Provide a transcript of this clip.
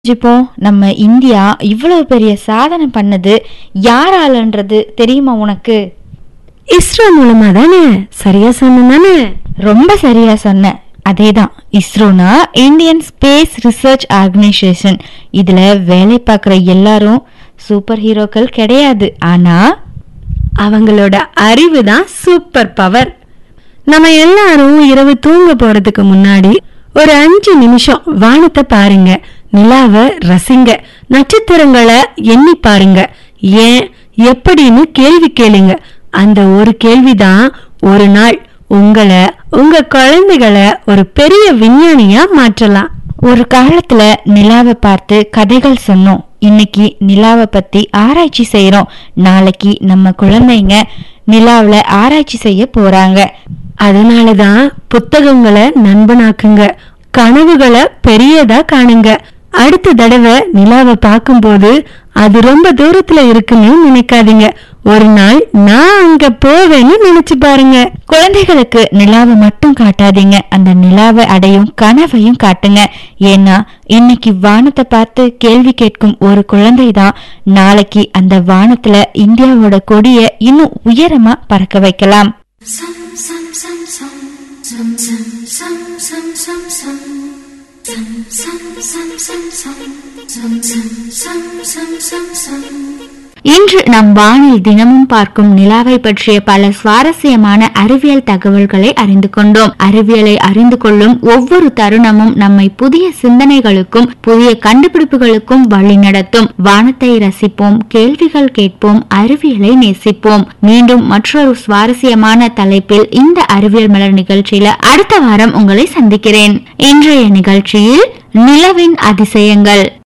தெரிஞ்சுப்போம் நம்ம இந்தியா இவ்வளவு பெரிய சாதனை பண்ணது யாராலன்றது தெரியுமா உனக்கு இஸ்ரோ மூலமா தானே சரியா சொன்னானே ரொம்ப சரியா சொன்ன அதேதான் இஸ்ரோனா இந்தியன் ஸ்பேஸ் ரிசர்ச் ஆர்கனைசேஷன் இதுல வேலை பார்க்குற எல்லாரும் சூப்பர் ஹீரோக்கள் கிடையாது ஆனா அவங்களோட அறிவு தான் சூப்பர் பவர் நம்ம எல்லாரும் இரவு தூங்க போறதுக்கு முன்னாடி ஒரு அஞ்சு நிமிஷம் வானத்தை பாருங்க நிலாவை ரசிங்க நட்சத்திரங்களை எண்ணி பாருங்க ஏன் எப்படின்னு கேள்வி கேளுங்க அந்த ஒரு கேள்விதான் ஒரு நாள் உங்களை உங்க குழந்தைகளை ஒரு பெரிய விஞ்ஞானியா மாற்றலாம் ஒரு காலத்துல நிலாவை பார்த்து கதைகள் சொன்னோம் இன்னைக்கு நிலாவை பத்தி ஆராய்ச்சி செய்றோம் நாளைக்கு நம்ம குழந்தைங்க நிலாவுல ஆராய்ச்சி செய்ய போறாங்க அதனாலதான் புத்தகங்களை நண்பனாக்குங்க கனவுகளை பெரியதா காணுங்க அடுத்த தடவை நிலாவை பார்க்கும்போது அது ரொம்ப தூரத்துல இருக்குன்னு நினைக்காதீங்க ஒரு நாள் நான் அங்க போவேன்னு நினைச்சு பாருங்க குழந்தைகளுக்கு நிலாவை மட்டும் காட்டாதீங்க அந்த நிலாவை அடையும் கனவையும் காட்டுங்க ஏன்னா இன்னைக்கு வானத்தை பார்த்து கேள்வி கேட்கும் ஒரு குழந்தை தான் நாளைக்கு அந்த வானத்துல இந்தியாவோட கொடிய இன்னும் உயரமா பறக்க வைக்கலாம் Some, some, some, some, some, some, some, some, some, some. Some, some, some, some, some, some, some, some, some, some. இன்று நம் வானில் தினமும் பார்க்கும் நிலாவை பற்றிய பல சுவாரஸ்யமான அறிவியல் தகவல்களை அறிந்து கொண்டோம் அறிவியலை அறிந்து கொள்ளும் ஒவ்வொரு தருணமும் நம்மை புதிய சிந்தனைகளுக்கும் புதிய கண்டுபிடிப்புகளுக்கும் வழிநடத்தும் வானத்தை ரசிப்போம் கேள்விகள் கேட்போம் அறிவியலை நேசிப்போம் மீண்டும் மற்றொரு சுவாரஸ்யமான தலைப்பில் இந்த அறிவியல் மலர் நிகழ்ச்சியில அடுத்த வாரம் உங்களை சந்திக்கிறேன் இன்றைய நிகழ்ச்சியில் நிலவின் அதிசயங்கள்